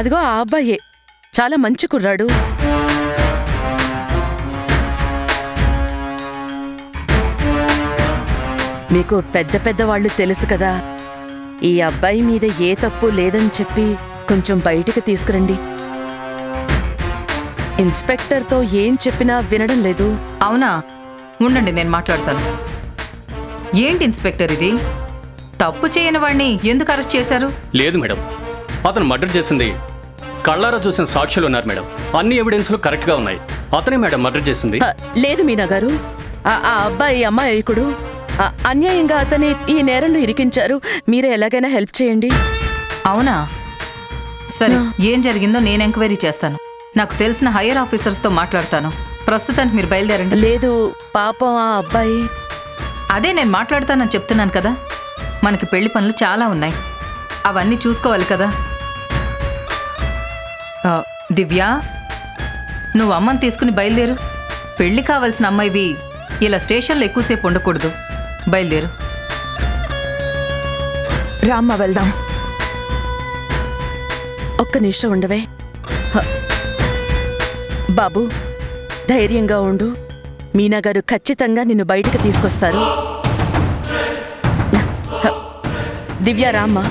అదిగో ఆ అబ్బాయే చాలా మంచి కుర్రాడు మీకు పెద్ద పెద్ద వాళ్ళు తెలుసు కదా ఈ అబ్బాయి మీద ఏ తప్పు లేదని చెప్పి కొంచెం బయటికి తీసుకురండి ఇన్స్పెక్టర్తో ఏం చెప్పినా వినడం లేదు అవునా ఉండండి నేను మాట్లాడతాను ఏంటి ఇన్స్పెక్టర్ ఇది తప్పు చేయని వాడిని ఎందుకు అరెస్ట్ చేశారు లేదు మేడం అతను మర్డర్ చేసింది కళ్ళారా చూసిన సాక్షులు ఉన్నారు మేడం అన్ని ఎవిడెన్స్లు కరెక్ట్గా ఉన్నాయి అతనే మేడం మర్డర్ చేసింది హ, లేదు మీనా గారు ఆ ఆ అబ్బాయి అమ్మాయికుడు ఆ, అన్యాయంగా అతని ఈ నేరంలో ఇరికించారు మీరే ఎలాగైనా హెల్ప్ చేయండి అవునా సరే ఏం జరిగిందో నేను ఎంక్వైరీ చేస్తాను నాకు తెలిసిన హైయర్ ఆఫీసర్స్తో మాట్లాడతాను ప్రస్తుతానికి మీరు బయలుదేరండి లేదు పాపం ఆ అబ్బాయి అదే నేను మాట్లాడతానని చెప్తున్నాను కదా మనకి పెళ్లి పనులు చాలా ఉన్నాయి అవన్నీ చూసుకోవాలి కదా ఆ, దివ్య నువ్వు అమ్మని తీసుకుని బయలుదేరు పెళ్లి కావాల్సిన అమ్మాయివి ఇలా స్టేషన్లో ఎక్కువసేపు ఉండకూడదు బయలుదేరు రామ్మ వెళ్దాం ఒక్క నిమిషం ఉండవే హ. బాబు ధైర్యంగా ఉండు మీనా గారు ఖచ్చితంగా నిన్ను బయటకు తీసుకొస్తారు హ. దివ్య రామ్మా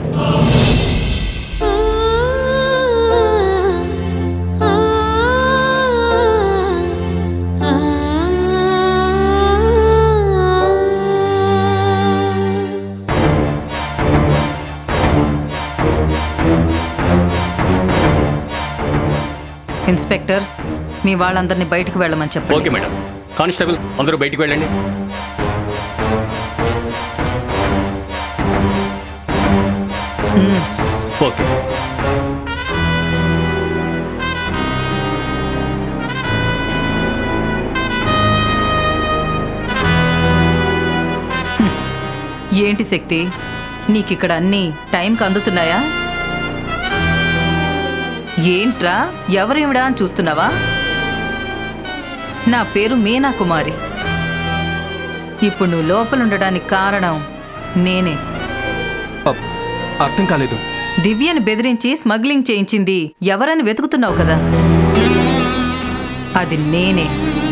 ఇన్స్పెక్టర్ మీ వాళ్ళందరినీ బయటకు వెళ్ళమని చెప్పండి ఓకే మేడం కానిస్టేబుల్ అందరూ బయటికి వెళ్ళండి ఓకే ఏంటి శక్తి నీకిక్కడ అన్నీ టైంకి అందుతున్నాయా ఏంట్రా ఎవరేమిడా అని చూస్తున్నావా నా పేరు మీనా కుమారి ఇప్పుడు నువ్వు లోపల ఉండడానికి కారణం నేనే అప్, అర్థం కాలేదు దివ్యని బెదిరించి స్మగ్లింగ్ చేయించింది ఎవరని వెతుకుతున్నావు కదా అది నేనే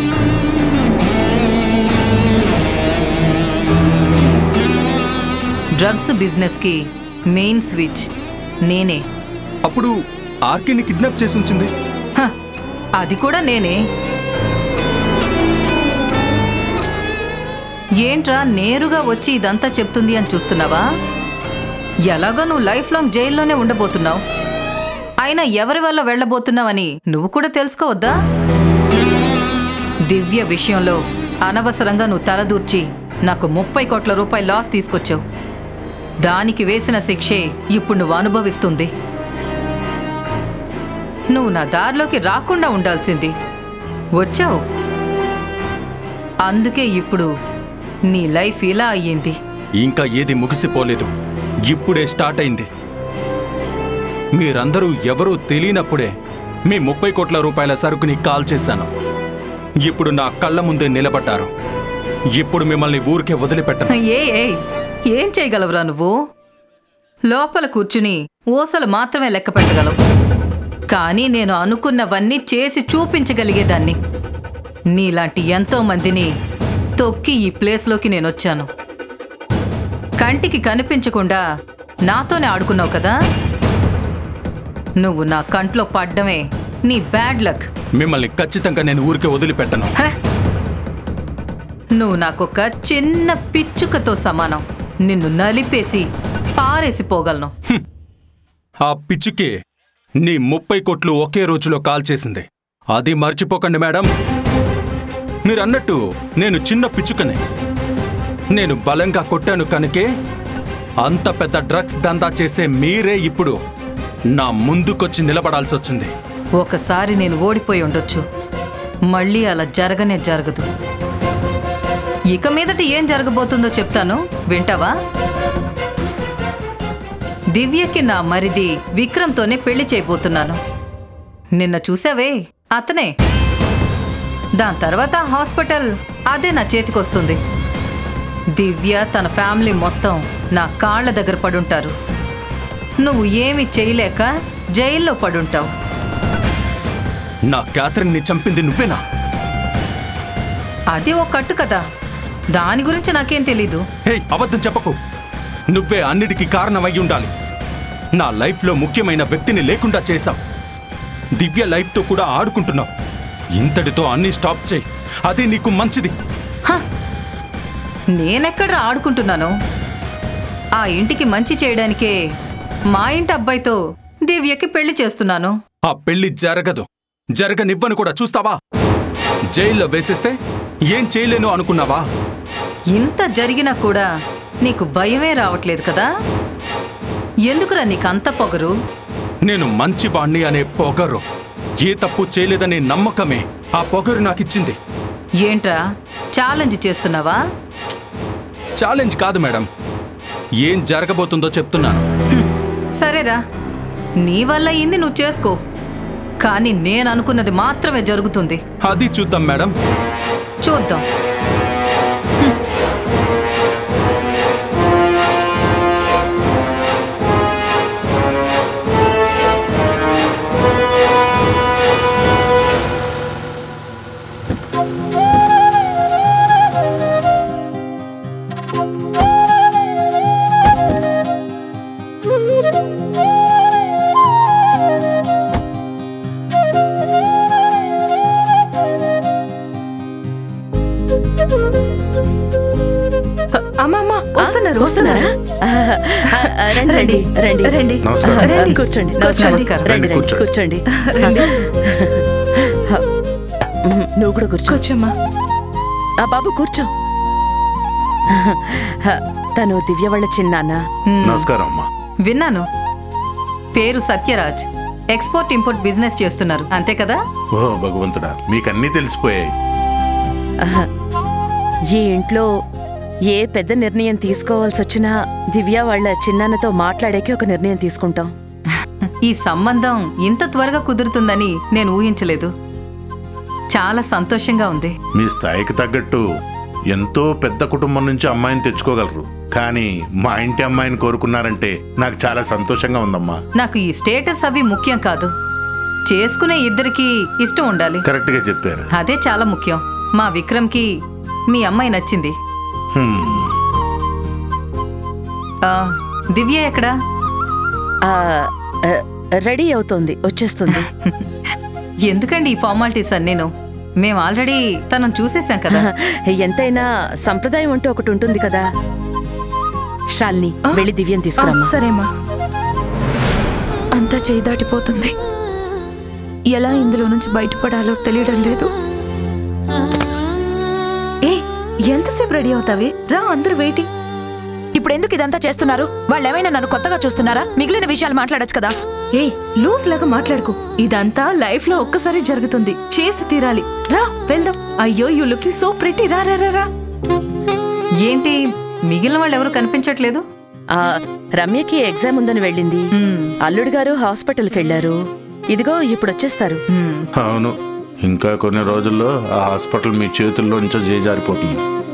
డ్రగ్స్ బిజినెస్కి మెయిన్ స్విచ్ నేనే అప్పుడు ఆర్కేని కిడ్నాప్ చేసి ఉంచింది హ, అది కూడా నేనే ఏంట్రా నేరుగా వచ్చి ఇదంతా చెప్తుంది అని చూస్తున్నావా ఎలాగో నువ్వు లైఫ్ లాంగ్ జైల్లోనే ఉండబోతున్నావు అయినా ఎవరి వల్ల వెళ్ళబోతున్నావని నువ్వు కూడా తెలుసుకోవద్దా దివ్య విషయంలో అనవసరంగా నువ్వు తలదూర్చి నాకు ముప్పై కోట్ల రూపాయల లాస్ తీసుకొచ్చావు దానికి వేసిన శిక్షే ఇప్పుడు నువ్వు అనుభవిస్తుంది నువ్వు నా దారిలోకి రాకుండా ఉండాల్సింది వచ్చావు అందుకే ఇప్పుడు నీ లైఫ్ ఇలా అయ్యింది ఇంకా ఏది ముగిసిపోలేదు ఇప్పుడే స్టార్ట్ అయింది మీరందరూ ఎవరూ తెలియనప్పుడే మీ ముప్పై కోట్ల రూపాయల సరుకుని కాల్ చేశాను ఇప్పుడు నా కళ్ళ ముందే నిలబడ్డారు ఇప్పుడు మిమ్మల్ని ఊరికే వదిలిపెట్టను ఏ ఏ ఏం చేయగలవురా నువ్వు లోపల కూర్చుని ఊసలు మాత్రమే లెక్క పెట్టగలవు కానీ నేను అనుకున్నవన్నీ చేసి చూపించగలిగేదాన్ని నీలాంటి ఎంతో మందిని తొక్కి ఈ ప్లేస్లోకి నేను వచ్చాను కంటికి కనిపించకుండా నాతోనే ఆడుకున్నావు కదా నువ్వు నా కంట్లో పడ్డమే నీ బ్యాడ్ లక్ మిమ్మల్ని ఖచ్చితంగా నేను ఊరికే వదిలిపెట్టను హ! నువ్వు నాకొక చిన్న పిచ్చుకతో సమానం నిన్ను నలిపేసి పారేసిపోగలను ఆ పిచ్చికే నీ ముప్పై కోట్లు ఒకే రోజులో కాల్ చేసింది అది మర్చిపోకండి మేడం మీరన్నట్టు నేను చిన్న పిచ్చుకనే నేను బలంగా కొట్టాను కనుకే అంత పెద్ద డ్రగ్స్ దందా చేసే మీరే ఇప్పుడు నా ముందుకొచ్చి నిలబడాల్సి వచ్చింది ఒకసారి నేను ఓడిపోయి ఉండొచ్చు మళ్ళీ అలా జరగనే జరగదు ఇక మీదట ఏం జరగబోతుందో చెప్తాను వింటావా దివ్యకి నా మరిది విక్రమ్తోనే పెళ్లి చేయబోతున్నాను నిన్న చూసావే అతనే దాని తర్వాత హాస్పిటల్ అదే నా చేతికొస్తుంది దివ్య తన ఫ్యామిలీ మొత్తం నా కాళ్ళ దగ్గర పడుంటారు నువ్వు ఏమి చేయలేక జైల్లో పడుంటావు నా క్యాథరిన్ని చంపింది నువ్వేనా అది ఒక కట్టు కదా దాని గురించి నాకేం తెలీదు హే అబద్ధం చెప్పకు నువ్వే అన్నిటికీ కారణమై ఉండాలి నా లైఫ్లో ముఖ్యమైన వ్యక్తిని లేకుండా చేశావు దివ్య లైఫ్తో కూడా ఆడుకుంటున్నావు ఇంతటితో అన్ని స్టాప్ చేయి అదే నీకు మంచిది హ! నేనెక్కడ ఆడుకుంటున్నాను ఆ ఇంటికి మంచి చేయడానికే మా ఇంటి అబ్బాయితో దివ్యకి పెళ్లి చేస్తున్నాను ఆ పెళ్లి జరగదు జరగనివ్వను కూడా చూస్తావా జైల్లో వేసేస్తే ఏం చేయలేను అనుకున్నావా ఇంత జరిగినా కూడా నీకు భయమే రావట్లేదు కదా ఎందుకురా నీకంత పొగరు నేను మంచివాణ్ణి అనే పొగరు ఏ తప్పు చేయలేదనే నమ్మకమే ఆ పొగరు నాకిచ్చింది ఏంట్రా ఛాలెంజ్ చేస్తున్నావా ఛాలెంజ్ కాదు మేడం ఏం జరగబోతుందో చెప్తున్నాను సరేరా నీ వల్ల అయింది నువ్వు చేసుకో కానీ నేను అనుకున్నది మాత్రమే జరుగుతుంది అది చూద్దాం మేడం చూద్దాం అమ్మా అమ్మా వస్తున్నారు వస్తున్నారా రండి రండి రండి రండి నమస్కారం. రండి కూర్చోండి నమస్కారం. రండి రండి రండి, కూర్చోండి నువ్వు కూడా కూర్చో కూర్చోమ్మా ఆ బాబు కూర్చో తను దివ్య వాళ్ళ చిన్నాన్న నమస్కారం అమ్మా విన్నాను పేరు సత్యరాజ్ ఎక్స్పోర్ట్ ఇంపోర్ట్ బిజినెస్ చేస్తున్నారు అంతే కదా ఓ భగవంతుడా మీకన్నీ తెలిసిపోయాయి ఈ ఇంట్లో ఏ పెద్ద నిర్ణయం తీసుకోవాల్సి వచ్చినా దివ్య వాళ్ళ చిన్నాన్నతో మాట్లాడాకే ఒక నిర్ణయం తీసుకుంటాం ఈ సంబంధం ఇంత త్వరగా కుదురుతుందని నేను ఊహించలేదు చాలా సంతోషంగా ఉంది మీ స్థాయికి తగ్గట్టు ఎంతో పెద్ద కుటుంబం నుంచి అమ్మాయిని తెచ్చుకోగలరు కానీ మా ఇంటి అమ్మాయిని కోరుకున్నారంటే నాకు చాలా సంతోషంగా ఉందమ్మా నాకు ఈ స్టేటస్ అవి ముఖ్యం కాదు చేసుకునే ఇద్దరికి ఇష్టం ఉండాలి కరెక్ట్ గా చెప్పారు అదే చాలా ముఖ్యం మా విక్రమ్కి మీ అమ్మాయి నచ్చింది హ్మ్. ఆ, దివ్య ఎక్కడా ఆ, ఆ, రెడీ అవుతోంది వచ్చేస్తుంది ఎందుకండి ఈ ఫార్మాలిటీస్ అన్నీను మేము ఆల్రెడీ తనను చూసేసాం కదా ఎంతైనా సంప్రదాయం అంటూ ఒకటి ఉంటుంది కదా షాల్ని వెళ్ళి దివ్యం తీసుకురమ్మా సరేమ్మా అంతా చేయి దాటిపోతుంది ఎలా ఇందులో నుంచి బయటపడాలో తెలియడం లేదు ఏ ఎంతసేపు రెడీ అవుతావే రా అందరూ వెయిటింగ్ ఇప్పుడు ఎందుకు ఇదంతా చేస్తున్నారు వాళ్ళు ఏమైనా నన్ను కొత్తగా చూస్తున్నారా మిగిలిన విషయాలు మాట్లాడొచ్చు కదా ఏ లూజ్ లాగా మాట్లాడుకో ఇదంతా లైఫ్ లో ఒక్కసారి జరుగుతుంది చేసి తీరాలి రా వెళ్దాం అయ్యో యూ లుకింగ్ సో ప్రెటీ రా రా రా, రా ఏంటి మిగిలిన వాళ్ళు ఎవరు కనిపించట్లేదు ఆ, రమ్యకి ఎగ్జామ్ ఉందని వెళ్ళింది మ్మ్. అల్లుడు గారు హాస్పిటల్కి వెళ్ళారు ఇదిగో ఇప్పుడు వచ్చేస్తారు మ్మ్. అవును ఇంకా కొన్ని రోజుల్లో ఆ హాస్పిటల్ మీ చేతుల్లో నుంచో చేజారిపోతుంది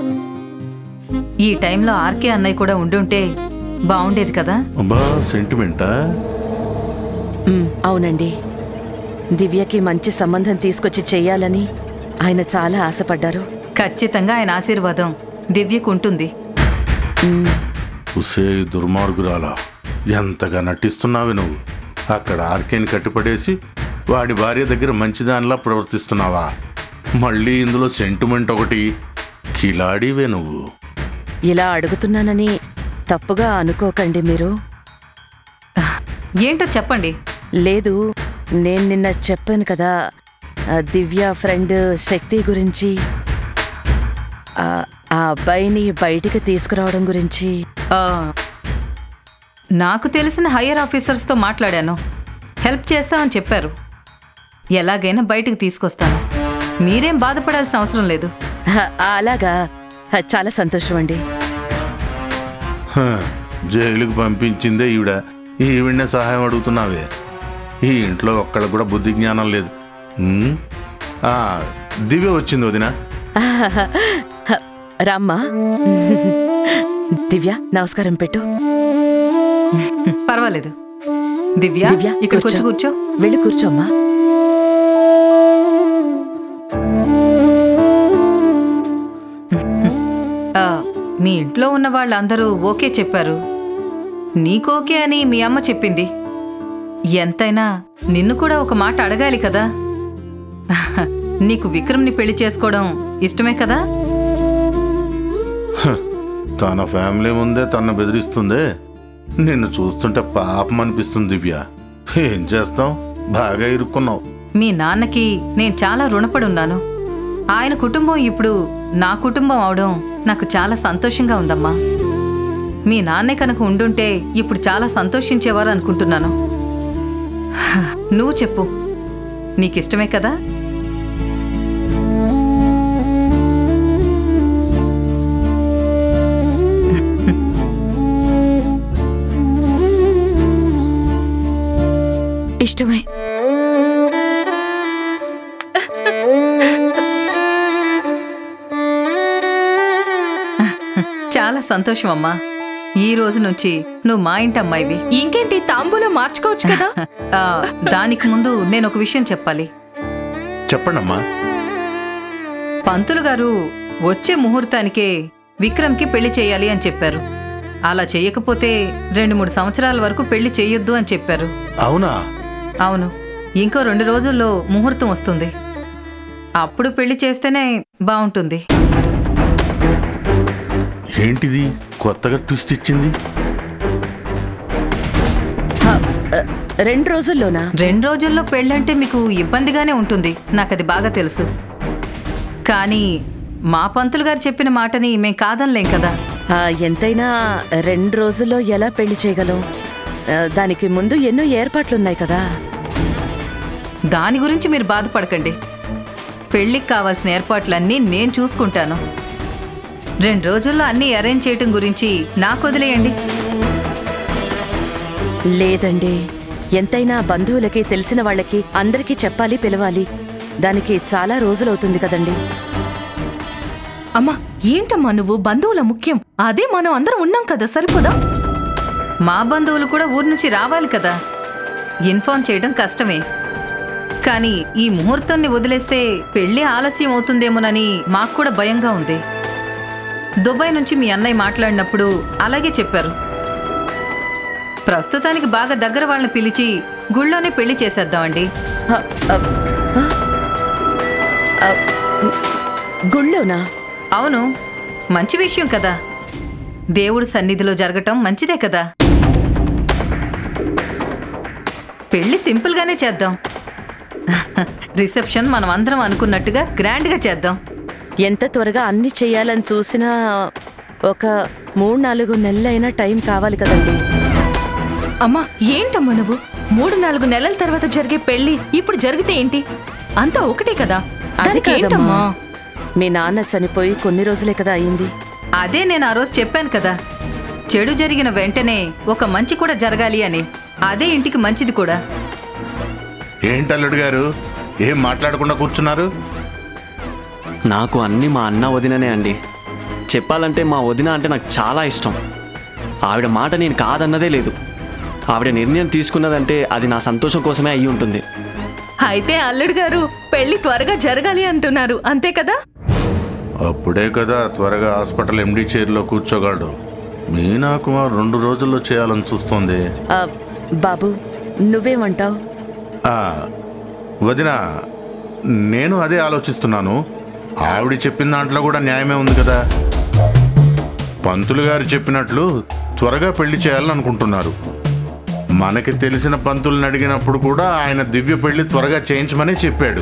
ఈ టైంలో ఆర్కే అన్నయ్య కూడా ఉండుంటే బాగుండేది కదా అబ్బా సెంటిమెంటా మ్మ్, అవునండి దివ్యకి మంచి సంబంధం తీసుకొచ్చి చెయ్యాలని ఆయన చాలా ఆశపడ్డారు ఖచ్చితంగా ఆయన ఆశీర్వాదం దివ్యకు ఉంటుంది ఉసే దుర్మార్గురాలా ఎంతగా నటిస్తున్నావి నువ్వు అక్కడ ఆర్కేని కట్టిపడేసి వాడి భార్య దగ్గర మంచిదానిలా ప్రవర్తిస్తున్నావా మళ్ళీ ఇందులో సెంటిమెంట్ ఒకటి కిలాడివే నువ్వు ఇలా అడుగుతున్నానని తప్పుగా అనుకోకండి మీరు ఏంటో చెప్పండి లేదు నేను నిన్న చెప్పాను కదా ఆ దివ్య ఫ్రెండ్ శక్తి గురించి ఆ ఆ అబ్బాయిని బయటికి తీసుకురావడం గురించి ఆ, నాకు తెలిసిన హయ్యర్ ఆఫీసర్స్తో మాట్లాడాను హెల్ప్ చేస్తామని చెప్పారు ఎలాగైనా బయటికి తీసుకొస్తాను మీరేం బాధపడాల్సిన అవసరం లేదు హ, అలాగా హ, చాలా సంతోషం అండి హ, జైలుకు పంపించిందే ఈవిడ ఈవిడనే సహాయం అడుగుతున్నావే ఈ ఇంట్లో ఒక్కళ్ళకు కూడా బుద్ధి జ్ఞానం లేదు ఉమ్? ఆ, దివ్య వచ్చింది వదినా హ, రామ్మా దివ్య నమస్కారం పెట్టు పర్వాలేదు దివ్య దివ్య ఇక్కడికి వచ్చి కూర్చో వెళ్ళి కూర్చోమ్మా ఆ, మీ ఇంట్లో ఉన్న వాళ్ళందరూ ఓకే చెప్పారు నీకోకే అని మీ అమ్మ చెప్పింది ఎంతైనా నిన్ను కూడా ఒక మాట అడగాలి కదా నీకు విక్రమ్ని పెళ్లి చేసుకోవడం ఇష్టమే కదా తన ఫ్యామిలీ ముందే తన బెదిరిస్తుందే నిన్ను చూస్తుంటే పాపం అనిపిస్తుంది దివ్య ఏం చేస్తాం బాగా ఇరుక్కున్నావు మీ నాన్నకి నేను చాలా రుణపడి ఉన్నాను ఆయన కుటుంబం ఇప్పుడు నా కుటుంబం అవడం నాకు చాలా సంతోషంగా ఉందమ్మా మీ నాన్నే కనుక ఉండుంటే ఇప్పుడు చాలా సంతోషించేవారు అనుకుంటున్నాను హ, నువ్వు చెప్పు నీకిష్టమే కదా ఇష్టమే చాలా సంతోషం అమ్మా ఈ రోజు నుంచి నువ్వు మా ఇంటి అమ్మాయివి ఇంకేంటి తాంబూలం మార్చుకోవచ్చు కదా ఆ, దానికి ముందు నేను ఒక విషయం చెప్పాలి చెప్పండమ్మా పంతులు గారు వచ్చే ముహూర్తానికే విక్రమ్కి పెళ్లి చేయాలి అని చెప్పారు అలా చేయకపోతే రెండు మూడు సంవత్సరాల వరకు పెళ్లి చేయొద్దు అని చెప్పారు అవునా అవును ఇంకో రెండు రోజుల్లో ముహూర్తం వస్తుంది అప్పుడు పెళ్లి చేస్తేనే బాగుంటుంది ఏంటిది కొత్తగా ట్విస్ట్ ఇచ్చింది హ, ఆ, రెండు రోజుల్లోనా రెండు రోజుల్లో పెళ్ళంటే మీకు ఇబ్బందిగానే ఉంటుంది నాకు అది బాగా తెలుసు కానీ మా పంతులు గారు చెప్పిన మాటని మేం కాదనలేం కదా ఆ, ఎంతైనా రెండు రోజుల్లో ఎలా పెళ్లి చేయగలం ఆ, దానికి ముందు ఎన్నో ఏర్పాట్లున్నాయి కదా దాని గురించి మీరు బాధపడకండి పెళ్లికి కావాల్సిన ఏర్పాట్లన్నీ నేను చూసుకుంటాను రెండు రోజుల్లో అన్నీ అరేంజ్ చేయటం గురించి నాకు వదిలేయండి లేదండి ఎంతైనా బంధువులకి తెలిసిన వాళ్ళకి అందరికీ చెప్పాలి పిలవాలి దానికి చాలా రోజులవుతుంది కదండి అమ్మా ఏంటమ్మా నువ్వు బంధువుల ముఖ్యం అదే మనం అందరం ఉన్నాం కదా సరిపోదా మా బంధువులు కూడా ఊరు నుంచి రావాలి కదా ఇన్ఫార్మ్ చేయడం కష్టమే కానీ ఈ ముహూర్తాన్ని వదిలేస్తే పెళ్లి ఆలస్యం అవుతుందేమోనని మాకు కూడా భయంగా ఉంది దుబాయ్ నుంచి మీ అన్నయ్య మాట్లాడినప్పుడు అలాగే చెప్పారు ప్రస్తుతానికి బాగా దగ్గర వాళ్ళని పిలిచి గుళ్ళోనే పెళ్లి చేసేద్దామండి హ, ఆ, ఆ, ఆ, గుళ్ళోనా అవును మంచి విషయం కదా దేవుడు సన్నిధిలో జరగటం మంచిదే కదా పెళ్లి సింపుల్గానే చేద్దాం రిసెప్షన్ మనం అందరం అనుకున్నట్టుగా గ్రాండ్గా చేద్దాం ఎంత త్వరగా అన్ని చేయాలని చూసినా ఒక మూడు నాలుగు నెలలైనా టైం కావాలి కదండి అమ్మా ఏంటమ్మా నువ్వు మూడు నాలుగు నెలల తర్వాత జరిగే పెళ్లి ఇప్పుడు జరిగితే ఏంటి అంతా ఒకటే కదా అది దానికి కాదమ్మా ఏంటమ్మా మీ నాన్న చనిపోయి కొన్ని రోజులే కదా అయింది అదే నేను ఆ రోజు చెప్పాను కదా చెడు జరిగిన వెంటనే ఒక మంచి కూడా జరగాలి అని అదే ఇంటికి మంచిది కూడా ఏంటి అల్లుడు గారు ఏం మాట్లాడకుండా కూర్చున్నారు నాకు అన్నీ మా అన్న వదిననే అండి చెప్పాలంటే మా వదిన అంటే నాకు చాలా ఇష్టం ఆవిడ మాట నేను కాదన్నదే లేదు ఆవిడ నిర్ణయం తీసుకున్నదంటే అది నా సంతోషం కోసమే అయి ఉంటుంది అయితే అల్లుడు గారు పెళ్లి త్వరగా జరగాలి అంటున్నారు అంతే కదా అప్పుడే కదా త్వరగా హాస్పిటల్ ఎండి చైర్లో కూర్చోగలడు మీనా కుమార్ రెండు రోజుల్లో చేయాలని చూస్తోంది ఆ, బాబు నువ్వేమంటావు ఆ, వదిన నేను అదే ఆలోచిస్తున్నాను ఆవిడ చెప్పిన దాంట్లో కూడా న్యాయమే ఉంది కదా పంతులు గారు చెప్పినట్లు త్వరగా పెళ్లి చేయాలని అనుకుంటున్నారు మనకి తెలిసిన పంతుల్ని అడిగినప్పుడు కూడా ఆయన దివ్య పెళ్లి త్వరగా చేయించమని చెప్పాడు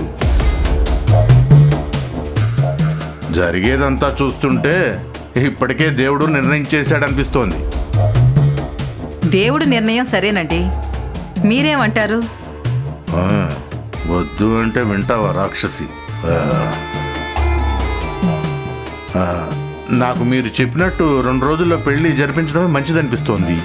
జరిగేదంతా చూస్తుంటే ఇప్పటికే దేవుడు నిర్ణయించేశాడనిపిస్తోంది దేవుడి నిర్ణయం సరేనండి మీరేమంటారు ఆ, వద్దు అంటే వింటావా రాక్షసి ఆ. ఆ, నాకు మీరు చెప్పినట్టు రెండు రోజుల్లో పెళ్లి జరిపించడమే మంచిదనిపిస్తోంది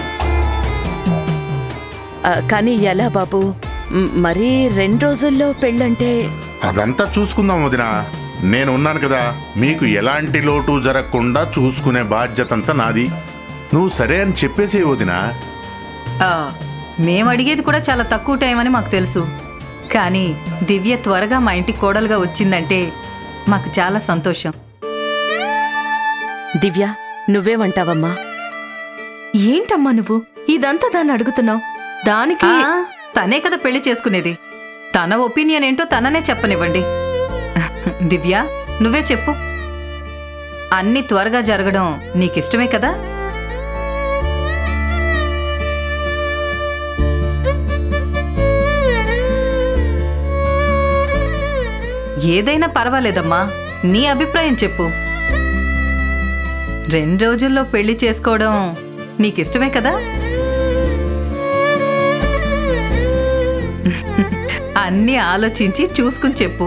ఆ, కానీ ఎలా బాబు మ్, మరీ రెండు రోజుల్లో పెళ్ళంటే అదంతా చూసుకుందాం వదిన నేను ఉన్నాను కదా మీకు ఎలాంటి లోటు జరగకుండా చూసుకునే బాధ్యత అంతా నాది నువ్వు సరే అని చెప్పేసే వదినా ఆ, మేము అడిగేది కూడా చాలా తక్కువ టైం అని మాకు తెలుసు కానీ దివ్య త్వరగా మా ఇంటికి కోడలుగా వచ్చిందంటే మాకు చాలా సంతోషం దివ్య నువ్వేమంటావమ్మా ఏంటమ్మా నువ్వు ఇదంతా దాన్ని అడుగుతున్నావు దానికి ఆ, తనే కదా పెళ్లి చేసుకునేది తన ఒపీనియన్ ఏంటో తననే చెప్పనివ్వండి దివ్య నువ్వే చెప్పు అన్ని త్వరగా జరగడం నీకిష్టమే కదా ఏదైనా పర్వాలేదమ్మా నీ అభిప్రాయం చెప్పు రెండు రోజుల్లో పెళ్లి చేసుకోవడం నీకిష్టమే కదా అన్నీ ఆలోచించి చూసుకుని చెప్పు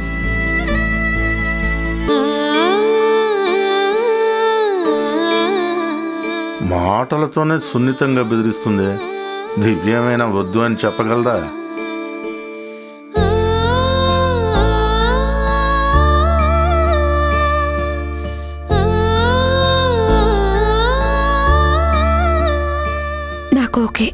మాటలతోనే సున్నితంగా బెదిరిస్తుంది దివ్యమైన వద్దు అని చెప్పగలదా నాకు ఓకే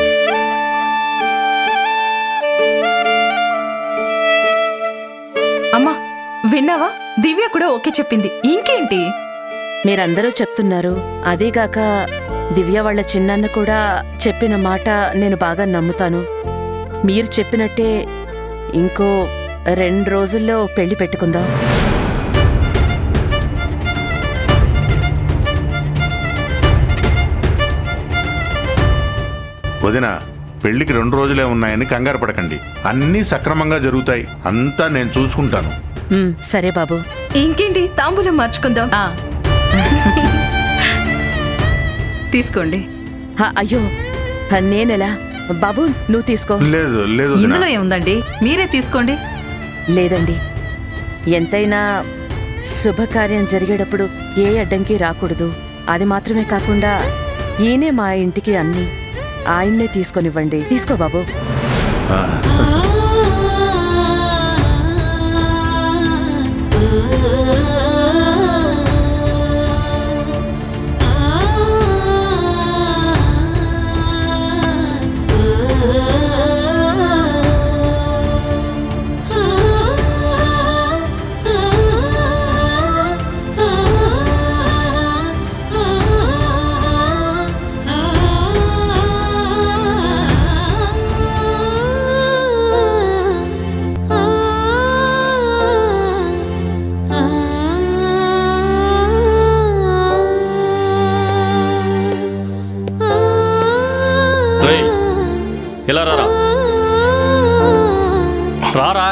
అమ్మా విన్నావా దివ్య కూడా ఓకే చెప్పింది ఇంకేంటి మీరందరూ చెప్తున్నారు అదేగాక దివ్య వాళ్ళ చిన్నాన్న కూడా చెప్పిన మాట నేను బాగా నమ్ముతాను మీరు చెప్పినట్టే ఇంకో రెండు రోజుల్లో పెళ్లి పెట్టుకుందాం వదిన పెళ్లికి రెండు రోజులే ఉన్నాయని కంగారు పడకండి అన్నీ సక్రమంగా జరుగుతాయి అంతా నేను చూసుకుంటాను ఉమ్, సరే బాబు ఇంకేంటి తాంబూలం మార్చుకుందాం ఆ. తీసుకోండి హ, అయ్యో హ, నేనెలా బాబు నువ్వు తీసుకో లేదు లేదు వదినా. ఇందులో ఏముందండి మీరే తీసుకోండి లేదండి ఎంతైనా శుభకార్యం జరిగేటప్పుడు ఏ అడ్డంకి రాకూడదు అది మాత్రమే కాకుండా ఈయనే మా ఇంటికి అన్ని ఆయన్నే తీసుకొనివ్వండి తీసుకో బాబు రేయ్ ఇలా రారా రారా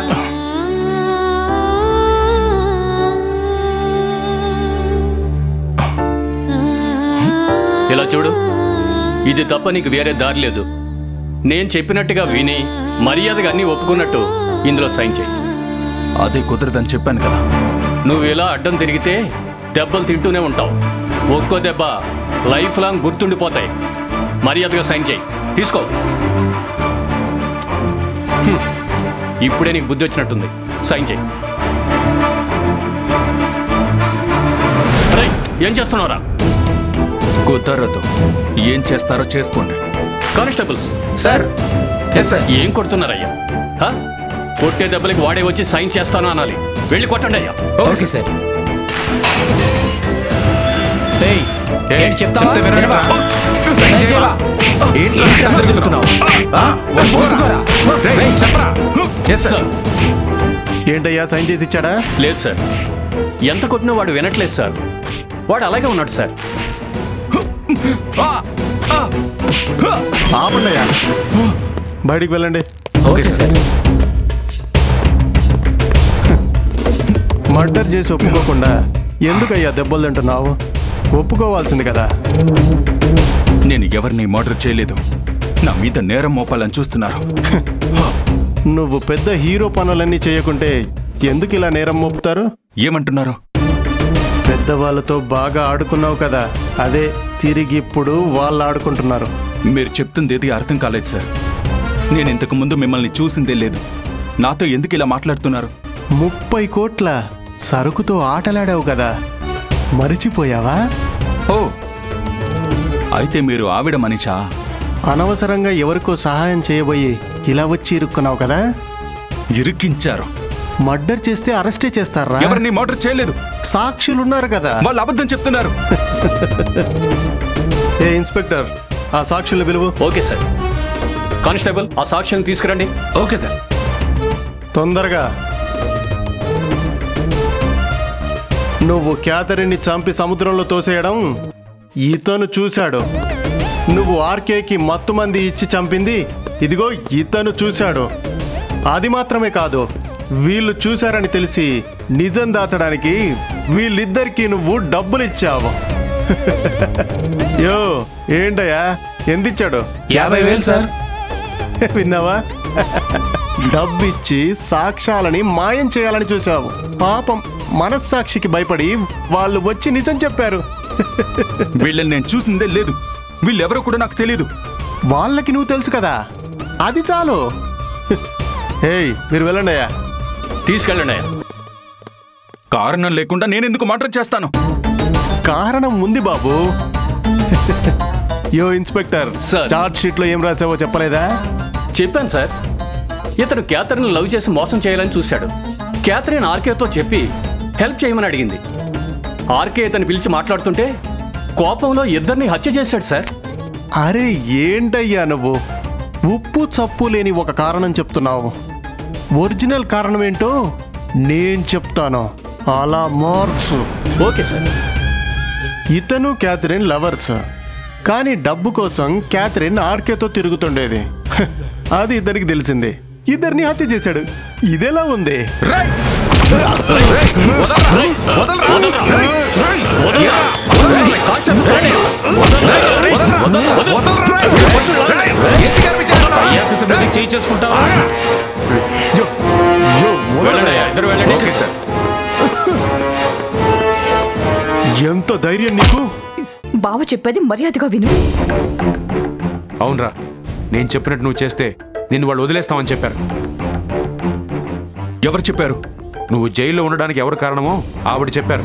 ఇలా చూడు ఇది తప్ప నీకు వేరే దారి లేదు నేను చెప్పినట్టుగా విని మర్యాదగా అన్నీ ఒప్పుకున్నట్టు ఇందులో సైన్ చేయి అదే కుదరదని చెప్పాను కదా నువ్వు ఇలా అడ్డం తిరిగితే దెబ్బలు తింటూనే ఉంటావు ఒక్కో దెబ్బ లైఫ్ లాంగ్ గుర్తుండిపోతాయి మర్యాదగా సైన్ చేయి తీసుకో హ్మ్. ఇప్పుడే నీకు బుద్ధి వచ్చినట్టుంది సైన్ చేయి రేయ్, ఏం చేస్తున్నావురా కుదరదు ఏం చేస్తారో చేసుకోండి కానిస్టేబుల్స్ సార్ ఎస్ సార్ ఏం కొడుతున్నారయ్యా హ? కొట్టే దెబ్బలకి వాడే వచ్చి సైన్ చేస్తాను అనాలి వెళ్ళి కొట్టండి అయ్యా ఓకే సార్ ఏయ్, ఏంటి చెప్తావా? వినవా? సైన్ చేయవా? ఏంటి అందరు తిరుగుతున్నావు? ఆ? ఊరుకోరా. రేయ్, చెప్పరా. Yes sir. సార్ ఏంటయ్యా సైన్ చేసి ఇచ్చాడా లేదు సార్ ఎంత కొట్టినా వాడు వినట్లేదు సార్ వాడు అలాగే ఉన్నాడు సార్ ఆపండియ్యా బయటికి వెళ్ళండి ఓకే సార్ మర్డర్ చేసి ఒప్పుకోకుండా ఎందుకయ్యా దెబ్బలు తింటున్నావు ఒప్పుకోవాల్సింది కదా నేను ఎవరిని మర్డర్ చేయలేదు నా మీద నేరం మోపాలని చూస్తున్నారు నువ్వు పెద్ద హీరో పనులన్నీ చేయకుంటే ఎందుకు ఇలా నేరం మోపుతారు ఏమంటున్నారు పెద్దవాళ్ళతో బాగా ఆడుకున్నావు కదా అదే తిరిగి ఇప్పుడు వాళ్ళు ఆడుకుంటున్నారు మీరు చెప్తుంది ఏది అర్థం కాలేదు సార్ నేను ఇంతకు ముందు మిమ్మల్ని చూసిందే లేదు నాతో ఎందుకు ఇలా మాట్లాడుతున్నారు ముప్పై కోట్ల సరుకుతో ఆటలాడావు కదా మరిచిపోయావా ఓ అయితే మీరు ఆవిడ మనిషా అనవసరంగా ఎవరికో సహాయం చేయబోయి ఇలా వచ్చి ఇరుక్కున్నావు కదా ఇరికించారు మర్డర్ చేస్తే అరెస్టే చేస్తారా ఎవరిని మర్డర్ చేయలేదు సాక్షులున్నారు కదా వాళ్ళు అబద్ధం చెప్తున్నారు ఏ ఇన్స్పెక్టర్ ఆ సాక్షుల్ని పిలువు ఓకే సార్ కానిస్టేబుల్ ఆ సాక్ష్యం తీసుకురండి ఓకే సార్ తొందరగా నువ్వు క్యాథరిన్ని చంపి సముద్రంలో తోసేయడం ఇతను చూశాడు నువ్వు ఆర్కేకి మత్తు మంది ఇచ్చి చంపింది ఇదిగో ఇతను చూశాడు అది మాత్రమే కాదు వీళ్ళు చూశారని తెలిసి నిజం దాచడానికి వీళ్ళిద్దరికీ నువ్వు డబ్బులు ఇచ్చావు యో ఏంటయ్యా ఎంతిచ్చాడు యాభై వేలు సార్ విన్నావా డబ్బిచ్చి సాక్ష్యాలని మాయం చేయాలని చూసావు పాపం మనస్సాక్షికి భయపడి వాళ్ళు వచ్చి నిజం చెప్పారు వీళ్ళని నేను చూసిందే లేదు వీళ్ళెవరో కూడా నాకు తెలియదు వాళ్ళకి నువ్వు తెలుసు కదా అది చాలు ఏయ్ మీరు వెళ్ళండి అయ్యా తీసుకెళ్ళండి అయ్యా కారణం లేకుండా నేనెందుకు మర్డర్ చేస్తాను కారణం ఉంది బాబు యో ఇన్స్పెక్టర్ సార్. చార్ట్ షీట్ లో ఏం రాసావో చెప్పలేదా చెప్పాను సార్ ఇతను క్యాథరిన్ లవ్ చేసి మోసం చేయాలని చూశాడు క్యాథరిన్ ఆర్కేతో చెప్పి హెల్ప్ చేయమని అడిగింది ఆర్కే ఇతను పిలిచి మాట్లాడుతుంటే కోపంలో ఇద్దరిని హత్య చేశాడు సార్ అరే ఏంటయ్యా నువ్వు ఉప్పు చప్పు లేని ఒక కారణం చెప్తున్నావు ఒరిజినల్ కారణం ఏంటో నేను చెప్తాను అలా మార్చు ఓకే సార్ ఇతను క్యాథరిన్ లవర్స్ కానీ డబ్బు కోసం క్యాథరిన్ ఆర్కేతో తిరుగుతుండేది హ, అది ఇద్దరికి తెలిసింది ఇద్దరిని హత్య చేశాడు ఇదెలా ఉంది చేయి చేసుకుంటావా యో, యో, వదలండి. వెళ్ళండి అయ్యా, ఇద్దరు వెళ్ళండి ఓకే సార్ ఎంత ధైర్యం నీకు బావ చెప్పేది మర్యాదగా విను అవునరా నేను చెప్పినట్టు నువ్వు చేస్తే నిన్ను వాళ్ళు వదిలేస్తామని చెప్పారు ఎవరు చెప్పారు నువ్వు జైల్లో ఉండడానికి ఎవరు కారణమో ఆవిడ చెప్పారు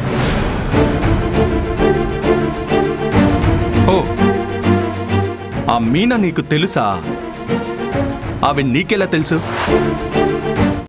ఓ ఆ మీనా నీకు తెలుసా ఆమె నీకెలా తెలుసు